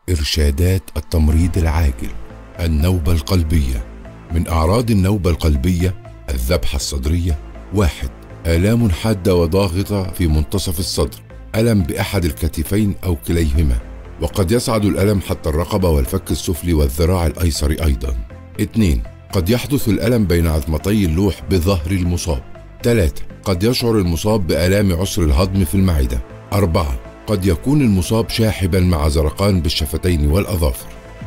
إرشادات التمريض العاجل النوبة القلبية من أعراض النوبة القلبية الذبحة الصدرية واحد آلام حادة وضاغطة في منتصف الصدر ألم بأحد الكتفين أو كليهما وقد يصعد الألم حتى الرقبة والفك السفلي والذراع الأيسر أيضا اثنين قد يحدث الألم بين عظمتي اللوح بظهر المصاب ثلاثة قد يشعر المصاب بآلام عسر الهضم في المعدة أربعة قد يكون المصاب شاحبا مع زرقان بالشفتين والأظافر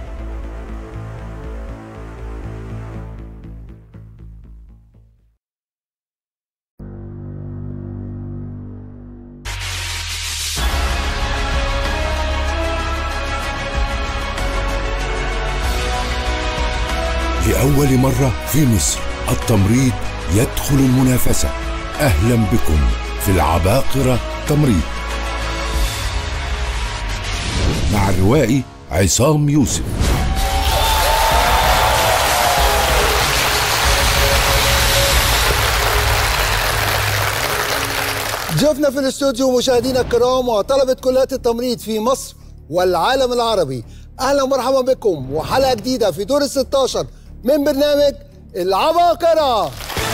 لأول مرة في مصر التمريض يدخل المنافسة أهلا بكم في العباقرة تمريض مع الروائي عصام يوسف ضيوفنا في الاستوديو مشاهدينا الكرام وطلبة كليات التمريض في مصر والعالم العربي اهلا ومرحبا بكم وحلقه جديده في دور ال 16 من برنامج العباقره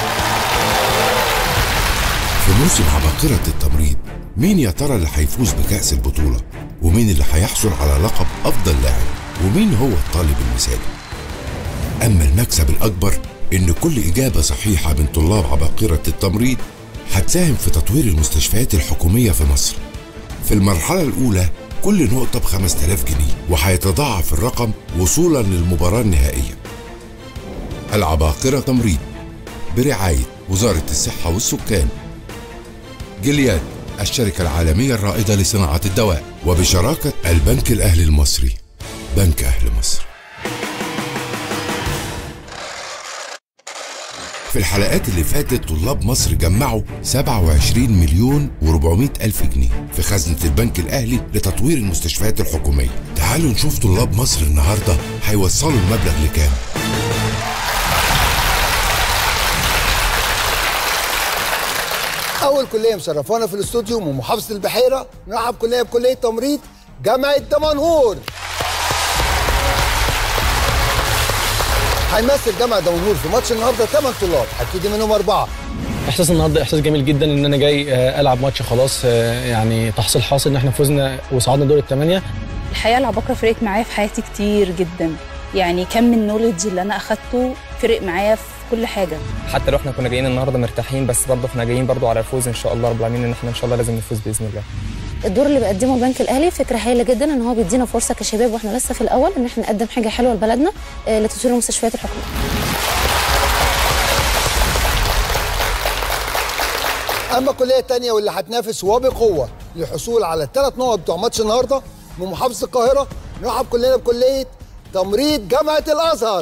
في موسم عباقرة التمريض مين يا ترى اللي هيفوز بكأس البطولة ومين اللي هيحصل على لقب أفضل لاعب ومين هو الطالب المثالي أما المكسب الأكبر إن كل إجابة صحيحة من طلاب عباقرة التمريض هتساهم في تطوير المستشفيات الحكومية في مصر في المرحلة الأولى كل نقطة ب 5000 جنيه وهيتضاعف الرقم وصولا للمباراة النهائية العباقرة تمريض برعاية وزارة الصحة والسكان جلياد الشركة العالمية الرائدة لصناعة الدواء وبشراكة البنك الأهلي المصري بنك أهل مصر في الحلقات اللي فاتت طلاب مصر جمعوا 27 مليون و400 ألف جنيه في خزنة البنك الأهلي لتطوير المستشفيات الحكومية تعالوا نشوف طلاب مصر النهاردة هيوصلوا المبلغ لكام اول كليه مشرفانا في الاستوديو من محافظه البحيره نرحب كليه بكليه تمريض جامعه دمنهور هيمثل جامعه دمنهور في ماتش النهارده 8 طلاب هبتدي منهم اربعه احساس النهارده احساس جميل جدا ان انا جاي آه، العب ماتش خلاص آه، يعني تحصيل حاصل ان احنا فزنا وصعدنا دور الثمانيه الحقيقه العباقره فرقت معايا في حياتي كتير جدا يعني كم النولج اللي انا اخدته فرق معايا في كل حاجه حتى لو احنا كنا جايين النهارده مرتاحين بس برضه احنا جايين برضه على الفوز ان شاء الله رب العالمين ان احنا ان شاء الله لازم نفوز باذن الله الدور اللي بيقدمه البنك الاهلي فكره هايله جدا ان هو بيدينا فرصه كشباب واحنا لسه في الاول ان احنا نقدم حاجه حلوه لبلدنا آه، لتطوير المستشفيات الحكوميه اما الكليه الثانيه واللي هتنافس وبقوه للحصول على الثلاث نقط بتوع ماتش النهارده من محافظه القاهره نرحب كلنا بكليه تمريض جامعه الازهر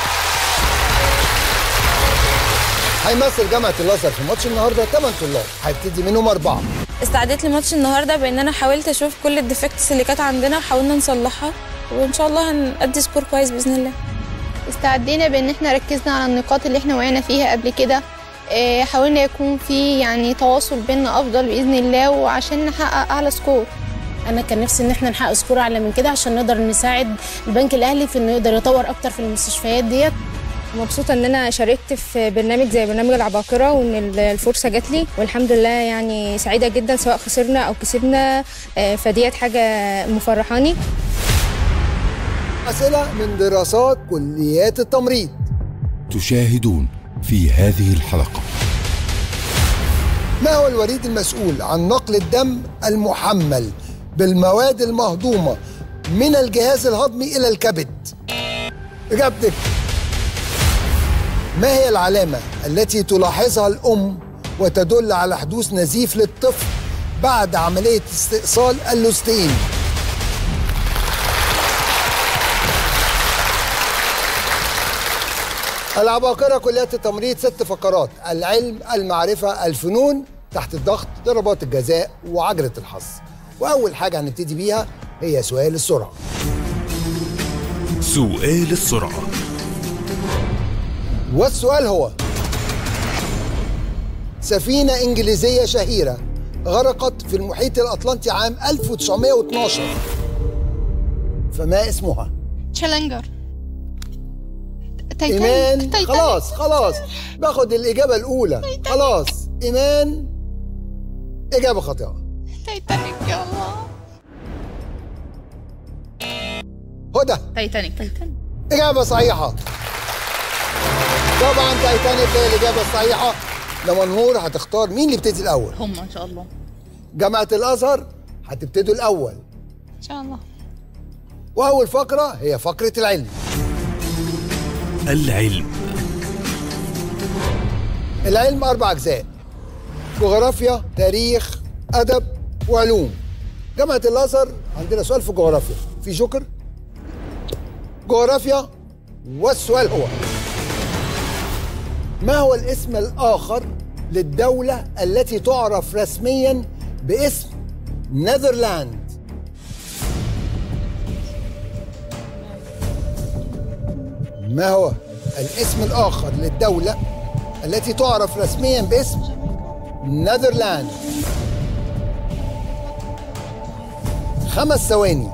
هيمثل جامعه الازهر في ماتش النهارده 8 طلاب هيبتدي منهم اربعه استعديت لماتش النهارده بان انا حاولت اشوف كل الديفكتس اللي كانت عندنا وحاولنا نصلحها وان شاء الله هنأدي سكور كويس باذن الله استعدينا بان احنا ركزنا على النقاط اللي احنا وقعنا فيها قبل كده إيه، حاولنا يكون في يعني تواصل بيننا افضل باذن الله وعشان نحقق اعلى سكور انا كان نفسي ان احنا نحقق سكور اعلى من كده عشان نقدر نساعد البنك الاهلي في انه يقدر يطور اكتر في المستشفيات ديت مبسوطه ان انا شاركت في برنامج زي برنامج العباقره وان الفرصه جات لي والحمد لله يعني سعيده جدا سواء خسرنا او كسبنا آه، فديت حاجه مفرحاني اسئله من دراسات كليات التمريض تشاهدون في هذه الحلقة ما هو الوريد المسؤول عن نقل الدم المحمل بالمواد المهضومة من الجهاز الهضمي إلى الكبد؟ إجابتك ما هي العلامة التي تلاحظها الأم وتدل على حدوث نزيف للطفل بعد عملية استئصال اللوستين؟ العباقرة كليات التمريض ست فقرات العلم المعرفة الفنون تحت الضغط ضربات الجزاء وعجلة الحظ وأول حاجة هنبتدي بيها هي سؤال السرعة سؤال السرعة والسؤال هو سفينة إنجليزية شهيرة غرقت في المحيط الأطلنطي عام 1912 فما اسمها تشالنجر ايمان خلاص خلاص باخد الاجابه الاولى خلاص ايمان اجابه خاطئه تايتانيك يا الله هدى تايتانيك تايتانيك اجابه صحيحه طبعا تايتانيك هي الاجابه الصحيحه لما نور هتختار مين اللي يبتدي الاول هم ان شاء الله جامعه الازهر هتبتدوا الاول ان شاء الله واول فقره هي فقره العلم العلم العلم اربع اجزاء جغرافيا تاريخ ادب وعلوم جامعه الازهر عندنا سؤال في جغرافيا في جوكر جغرافيا والسؤال هو ما هو الاسم الاخر للدوله التي تعرف رسميا باسم نذرلاند ما هو الاسم الآخر للدولة التي تعرف رسميا باسم نذرلاند خمس ثواني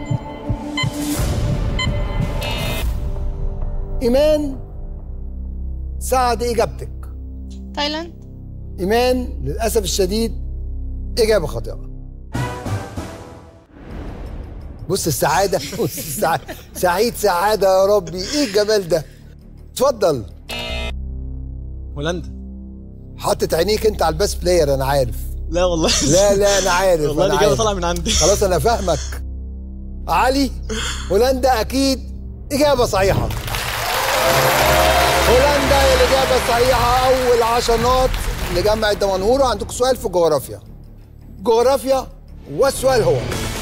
إيمان ساعد إجابتك تايلاند إيمان للأسف الشديد إجابة خاطئة بص السعادة بص السعادة سعيد سعادة يا ربي إيه الجمال ده اتفضل هولندا حاطط عينيك أنت على الباس بلاير أنا عارف لا والله لا لا أنا عارف والله أنا الإجابة عارف. طالعة من عندي خلاص أنا فاهمك علي هولندا أكيد إجابة صحيحة هولندا هي الإجابة الصحيحة أول عشر نقط لجامعة دمنهور عندكم سؤال في جغرافيا جغرافيا والسؤال هو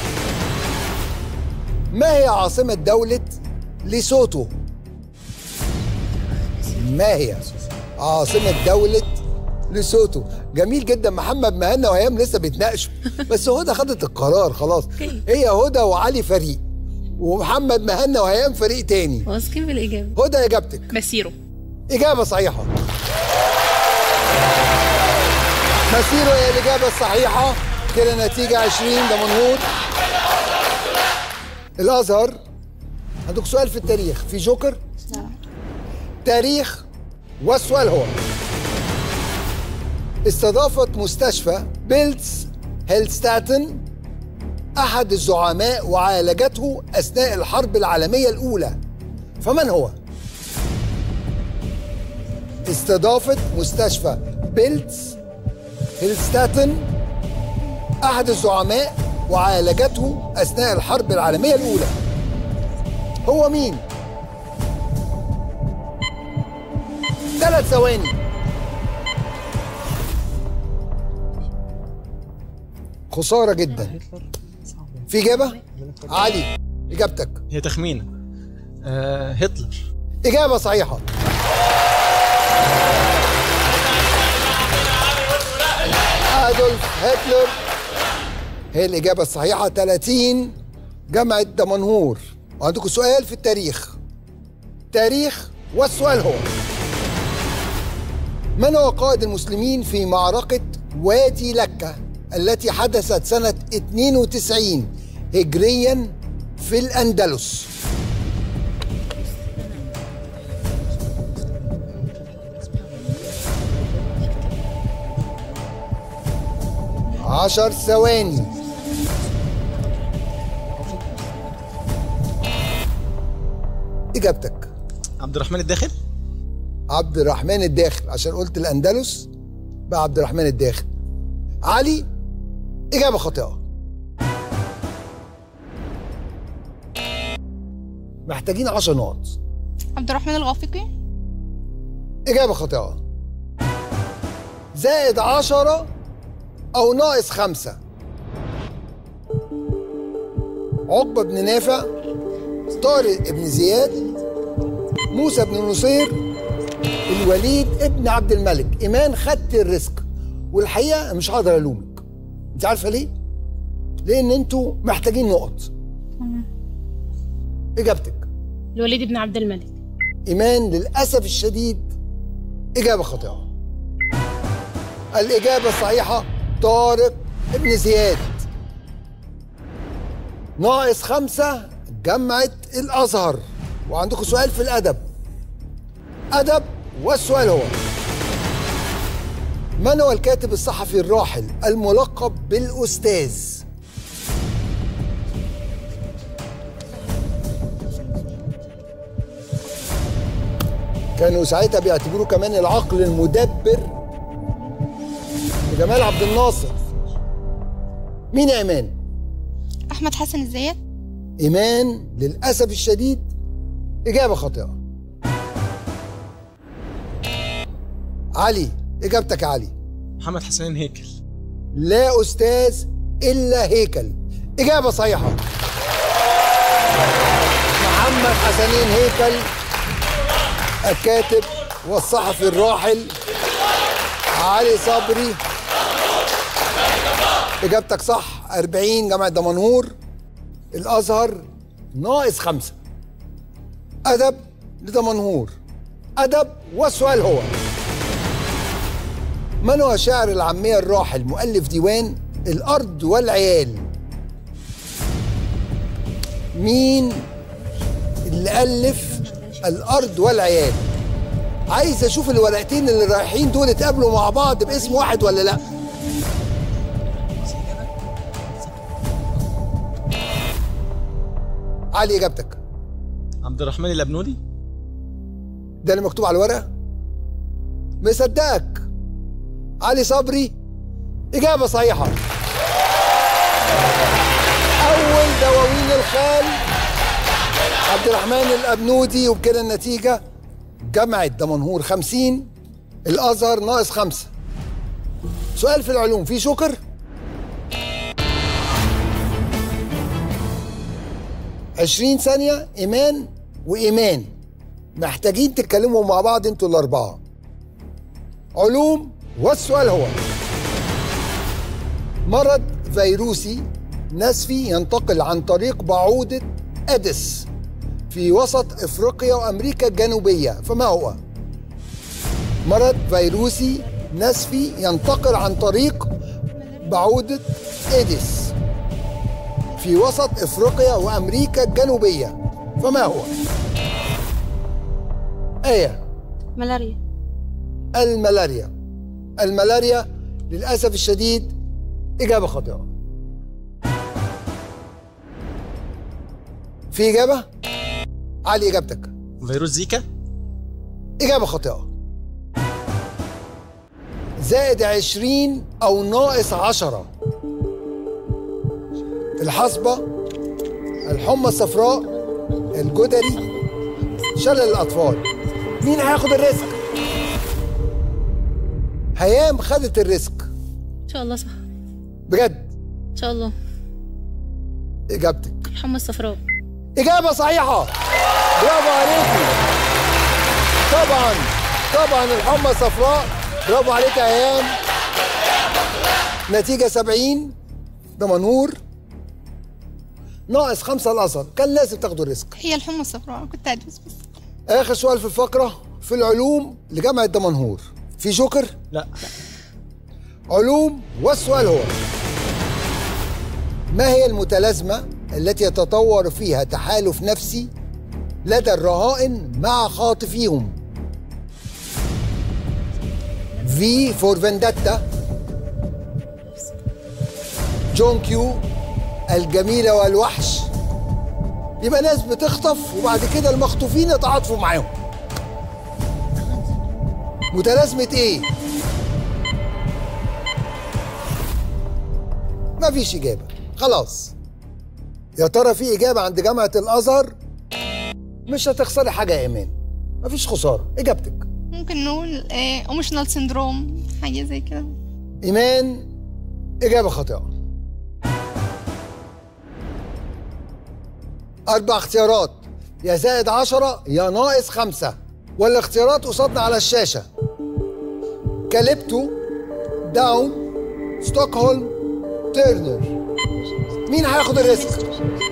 ما هي عاصمة دولة ليسوتو؟ ما هي عاصمة دولة ليسوتو؟ جميل جدا محمد مهنا وهيام لسه بيتناقشوا بس هدى خدت القرار خلاص هي هدى وعلي فريق ومحمد مهنا وهيام فريق تاني واثقين بالاجابه هدى اجابتك مسيره إجابة صحيحة مسيره هي الإجابة الصحيحة كده نتيجة 20 دمنهور الأزهر عندك سؤال في التاريخ في جوكر تاريخ والسؤال هو استضافت مستشفى بيلتس هيلستاتن أحد الزعماء وعالجته أثناء الحرب العالمية الأولى فمن هو؟ استضافت مستشفى بيلتس هيلستاتن أحد الزعماء وعالجته أثناء الحرب العالمية الأولى هو مين؟ ثلاث ثواني خسارة جدا في إجابة؟ علي إجابتك هي تخمينة آه هتلر إجابة صحيحة أدولف هتلر هي الإجابة الصحيحة 30 جامعة دمنهور وعندكم سؤال في التاريخ تاريخ والسؤال هو من هو قائد المسلمين في معركة وادي لكة التي حدثت سنة 92 هجريا في الأندلس عشر ثواني إجابتك عبد الرحمن الداخل عبد الرحمن الداخل عشان قلت الأندلس بقى عبد الرحمن الداخل علي إجابة خاطئة محتاجين 10 نقط عبد الرحمن الغافقي إجابة خاطئة زائد عشرة أو ناقص خمسة عقبة بن نافع طارق بن زياد موسى بن نصير الوليد ابن عبد الملك إيمان خدت الريسك والحقيقة مش هقدر ألومك أنت عارفة ليه؟ لأن أنتوا محتاجين نقط إجابتك الوليد بن عبد الملك إيمان للأسف الشديد إجابة خاطئة الإجابة الصحيحة طارق ابن زياد ناقص خمسة جامعة الأزهر وعندكم سؤال في الأدب أدب والسؤال هو من هو الكاتب الصحفي الراحل الملقب بالأستاذ؟ كانوا ساعتها بيعتبروه كمان العقل المدبر جمال عبد الناصر مين يا ايمان احمد حسن ازيك ايمان للاسف الشديد اجابه خاطئه علي اجابتك يا علي محمد حسين هيكل لا استاذ الا هيكل اجابه صحيحه محمد حسنين هيكل الكاتب والصحفي الراحل علي صبري اجابتك صح 40 جامعه دمنهور الازهر ناقص خمسه ادب لدمنهور ادب والسؤال هو من هو شاعر العاميه الراحل مؤلف ديوان الارض والعيال مين اللي الف الارض والعيال عايز اشوف الورقتين اللي رايحين دول اتقابلوا مع بعض باسم واحد ولا لا علي اجابتك عبد الرحمن الابنودي ده اللي مكتوب على الورقه مصدقك علي صبري اجابه صحيحه اول دواوين الخال عبد الرحمن الابنودي وبكده النتيجه جامعه دمنهور 50 الازهر ناقص خمسه سؤال في العلوم في شكر عشرين ثانية إيمان وإيمان محتاجين تتكلموا مع بعض انتوا الأربعة علوم والسؤال هو مرض فيروسي نسفي ينتقل عن طريق بعوضة أدس في وسط إفريقيا وأمريكا الجنوبية فما هو؟ مرض فيروسي نسفي ينتقل عن طريق بعوضة إيديس في وسط افريقيا وامريكا الجنوبيه فما هو ايه ملاريا الملاريا الملاريا للاسف الشديد اجابه خاطئه في اجابه علي اجابتك فيروس زيكا اجابه خاطئه زائد عشرين او ناقص عشره الحصبة الحمى الصفراء الجدري شلل الأطفال مين هياخد الريسك؟ هيام خدت الريسك ان شاء الله صح بجد ان شاء الله إجابتك الحمى الصفراء إجابة صحيحة برافو عليكي طبعا طبعا الحمى الصفراء برافو عليك يا هيام نتيجة 70 دمنهور ناقص خمسة الأزهر كان لازم تاخدوا الريسك هي الحمى الصفراء كنت هدوس بس آخر سؤال في الفقرة في العلوم لجامعة دمنهور في جوكر؟ لا علوم والسؤال هو ما هي المتلازمة التي يتطور فيها تحالف نفسي لدى الرهائن مع خاطفيهم في فور فينداتا جون كيو الجميلة والوحش يبقى ناس بتخطف وبعد كده المخطوفين يتعاطفوا معاهم متلازمة ايه؟ مفيش إجابة خلاص يا ترى في إجابة عند جامعة الأزهر مش هتخسري حاجة يا إيمان مفيش خسارة إجابتك ممكن نقول اوموشنال سيندروم حاجه زي كده إيمان إجابة خاطئة أربع اختيارات يا زائد عشرة يا ناقص خمسة والاختيارات قصادنا على الشاشة كاليبتو داون ستوكهولم تيرنر مين هياخد الريسك؟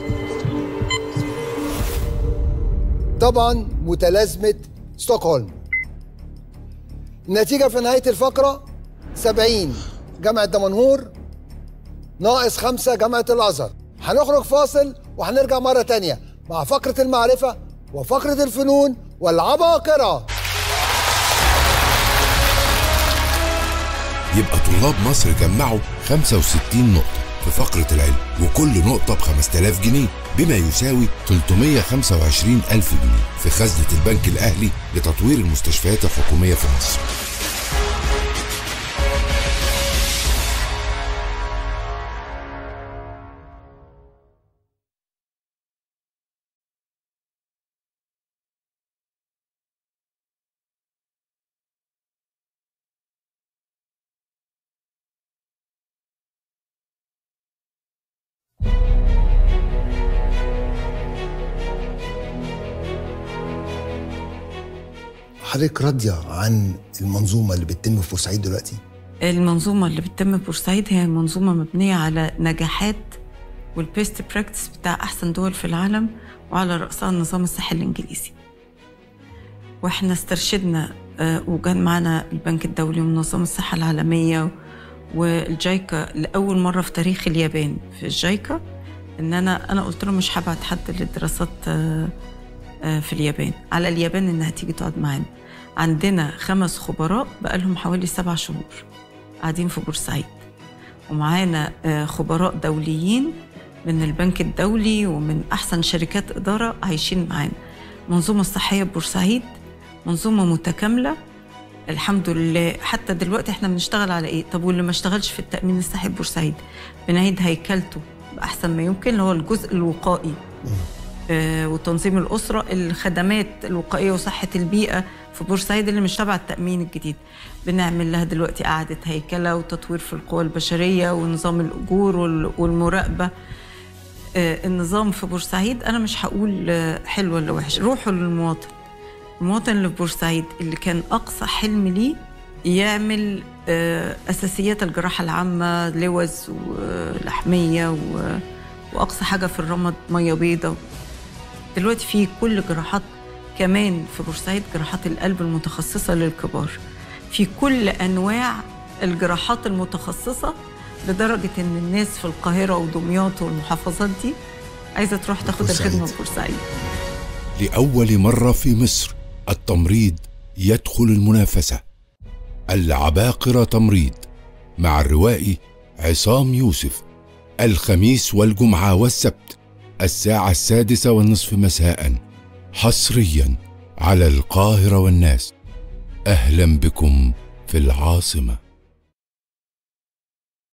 طبعا متلازمة ستوكهولم النتيجة في نهاية الفقرة 70 جامعة دمنهور ناقص خمسة جامعة الأزهر هنخرج فاصل وهنرجع مرة تانية مع فقرة المعرفة وفقرة الفنون والعباقرة يبقى طلاب مصر جمعوا 65 نقطة في فقرة العلم وكل نقطة ب 5000 جنيه بما يساوي 325 ألف جنيه في خزنة البنك الأهلي لتطوير المستشفيات الحكومية في مصر حضرتك راضية عن المنظومة اللي بتتم في بورسعيد دلوقتي؟ المنظومة اللي بتتم في بورسعيد هي منظومة مبنية على نجاحات والبيست براكتس بتاع أحسن دول في العالم وعلى رأسها النظام الصحي الإنجليزي وإحنا استرشدنا آه، وكان معنا البنك الدولي ومنظمة الصحة العالمية والجايكا لأول مرة في تاريخ اليابان في الجايكا إن أنا أنا قلت له مش هبعت حد للدراسات آه، آه، في اليابان على اليابان إنها تيجي تقعد معانا عندنا خمس خبراء بقالهم حوالي سبع شهور قاعدين في بورسعيد ومعانا آه، خبراء دوليين من البنك الدولي ومن أحسن شركات إدارة عايشين معانا منظومة الصحية بورسعيد منظومة متكاملة الحمد لله حتى دلوقتي احنا بنشتغل على ايه طب واللي ما اشتغلش في التأمين الصحي بورسعيد بنعيد هيكلته بأحسن ما يمكن اللي هو الجزء الوقائي آه، وتنظيم الأسرة الخدمات الوقائية وصحة البيئة في بورسعيد اللي مش تبع التأمين الجديد بنعمل لها دلوقتي إعادة هيكلة وتطوير في القوى البشرية ونظام الأجور وال- والمراقبة آه، النظام في بورسعيد أنا مش هقول آه، حلو ولا وحش روحوا للمواطن المواطن اللي في بورسعيد اللي كان أقصى حلم ليه يعمل آه، أساسيات الجراحة العامة لوز ولحمية و- وأقصى حاجة في الرمد مية بيضة دلوقتي في كل جراحات كمان في بورسعيد جراحات القلب المتخصصة للكبار في كل أنواع الجراحات المتخصصة لدرجة إن الناس في القاهرة ودمياط والمحافظات دي عايزة تروح تاخد بورسعيد. الخدمة في بورسعيد لأول مرة في مصر التمريض يدخل المنافسة العباقرة تمريض مع الروائي عصام يوسف الخميس والجمعة والسبت الساعة السادسة والنصف مساء حصريا على القاهرة والناس أهلا بكم في العاصمة